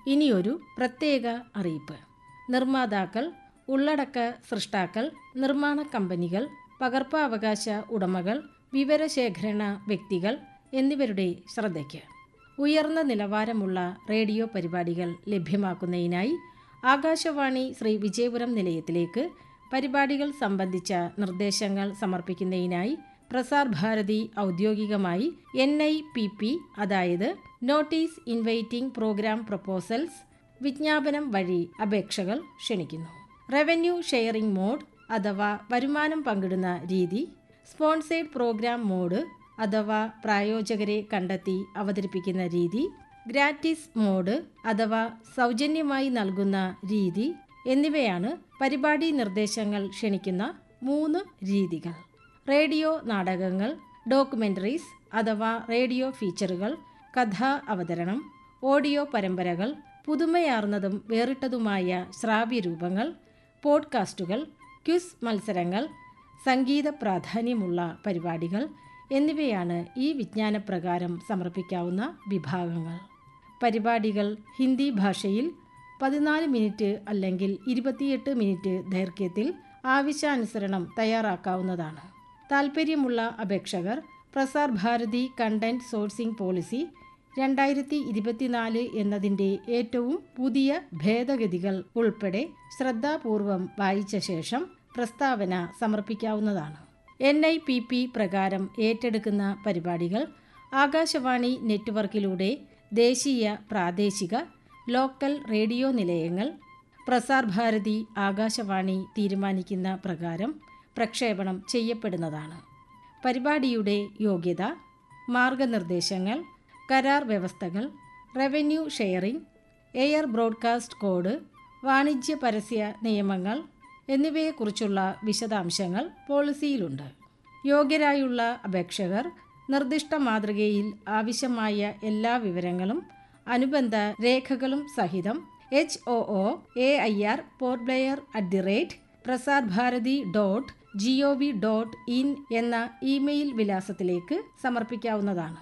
ഇനിയൊരു പ്രത്യേക അറിയിപ്പ് നിർമ്മാതാക്കൾ ഉള്ളടക്ക സൃഷ്ടാക്കൾ നിർമ്മാണ കമ്പനികൾ പകർപ്പവകാശ ഉടമകൾ വിവരശേഖരണ വ്യക്തികൾ എന്നിവരുടെ ശ്രദ്ധയ്ക്ക് ഉയർന്ന നിലവാരമുള്ള റേഡിയോ പരിപാടികൾ ലഭ്യമാക്കുന്നതിനായി ആകാശവാണി ശ്രീ വിജയപുരം നിലയത്തിലേക്ക് പരിപാടികൾ സംബന്ധിച്ച നിർദ്ദേശങ്ങൾ സമർപ്പിക്കുന്നതിനായി പ്രസാർ ഭാരതി ഔദ്യോഗികമായി എൻ ഐ പി പി അതായത് നോട്ടീസ് ഇൻവൈറ്റിംഗ് പ്രോഗ്രാം പ്രപ്പോസൽസ് വിജ്ഞാപനം വഴി അപേക്ഷകൾ ക്ഷണിക്കുന്നു റവന്യൂ ഷെയറിംഗ് മോഡ് അഥവാ വരുമാനം പങ്കിടുന്ന രീതി സ്പോൺസേഡ് പ്രോഗ്രാം മോഡ് അഥവാ പ്രായോജകരെ കണ്ടെത്തി അവതരിപ്പിക്കുന്ന രീതി ഗ്രാറ്റിസ് മോഡ് അഥവാ സൗജന്യമായി നൽകുന്ന രീതി എന്നിവയാണ് പരിപാടി നിർദ്ദേശങ്ങൾ ക്ഷണിക്കുന്ന മൂന്ന് രീതികൾ റേഡിയോ നാടകങ്ങൾ ഡോക്യുമെൻ്ററീസ് അഥവാ റേഡിയോ ഫീച്ചറുകൾ കഥാ അവതരണം ഓഡിയോ പരമ്പരകൾ പുതുമയാർന്നതും വേറിട്ടതുമായ ശ്രാവ്യരൂപങ്ങൾ പോഡ്കാസ്റ്റുകൾ ക്വിസ് മത്സരങ്ങൾ സംഗീത പ്രാധാന്യമുള്ള പരിപാടികൾ എന്നിവയാണ് ഈ വിജ്ഞാനപ്രകാരം സമർപ്പിക്കാവുന്ന വിഭാഗങ്ങൾ പരിപാടികൾ ഹിന്ദി ഭാഷയിൽ പതിനാല് മിനിറ്റ് അല്ലെങ്കിൽ ഇരുപത്തിയെട്ട് മിനിറ്റ് ദൈർഘ്യത്തിൽ ആവശ്യാനുസരണം തയ്യാറാക്കാവുന്നതാണ് താൽപ്പര്യമുള്ള അപേക്ഷകർ Prasar Bharati content sourcing policy രണ്ടായിരത്തി ഇരുപത്തിനാല് എന്നതിൻ്റെ ഏറ്റവും പുതിയ ഭേദഗതികൾ ഉൾപ്പെടെ ശ്രദ്ധാപൂർവം വായിച്ച ശേഷം പ്രസ്താവന സമർപ്പിക്കാവുന്നതാണ് എൻ ഐ പി പി പ്രകാരം ഏറ്റെടുക്കുന്ന പരിപാടികൾ ആകാശവാണി നെറ്റ്വർക്കിലൂടെ ദേശീയ പ്രാദേശിക ലോക്കൽ റേഡിയോ നിലയങ്ങൾ പ്രസാർ ഭാരതി ആകാശവാണി തീരുമാനിക്കുന്ന പ്രകാരം പ്രക്ഷേപണം ചെയ്യപ്പെടുന്നതാണ് പരിപാടിയുടെ യോഗ്യത മാർഗനിർദ്ദേശങ്ങൾ കരാർ വ്യവസ്ഥകൾ revenue sharing air broadcast code വാണിജ്യ പരസ്യ നിയമങ്ങൾ എന്നിവയെക്കുറിച്ചുള്ള വിശദാംശങ്ങൾ പോളിസിയിലുണ്ട് യോഗ്യരായുള്ള അപേക്ഷകർ നിർദ്ദിഷ്ട മാതൃകയിൽ ആവശ്യമായ എല്ലാ വിവരങ്ങളും അനുബന്ധ രേഖകളും സഹിതം H O O A I R Port Blair at the rate Prasar Bharati dot G O V dot in എന്ന ഇമെയിൽ വിലാസത്തിലേക്ക് സമർപ്പിക്കാവുന്നതാണ്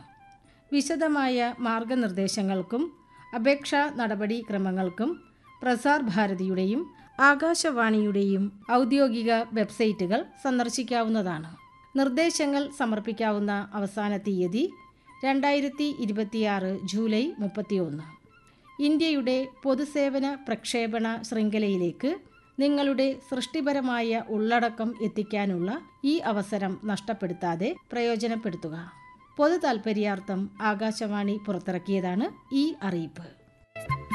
വിശദമായ മാർഗനിർദ്ദേശങ്ങൾക്കും അപേക്ഷാ നടപടിക്രമങ്ങൾക്കും പ്രസാർ ഭാരതിയുടെയും ആകാശവാണിയുടെയും ഔദ്യോഗിക വെബ്സൈറ്റുകൾ സന്ദർശിക്കാവുന്നതാണ് നിർദ്ദേശങ്ങൾ സമർപ്പിക്കാവുന്ന അവസാന തീയതി രണ്ടായിരത്തി ഇരുപത്തിയാറ് ജൂലൈ മുപ്പത്തിയൊന്ന് ഇന്ത്യയുടെ പൊതുസേവന പ്രക്ഷേപണ ശൃംഖലയിലേക്ക് നിങ്ങളുടെ സൃഷ്ടിപരമായ ഉള്ളടക്കം എത്തിക്കാനുള്ള ഈ അവസരം നഷ്ടപ്പെടുത്താതെ പ്രയോജനപ്പെടുത്തുക പൊതു താൽപര്യാർത്ഥം ആകാശവാണി പുറത്തിറക്കിയതാണ് ഈ അറിയിപ്പ്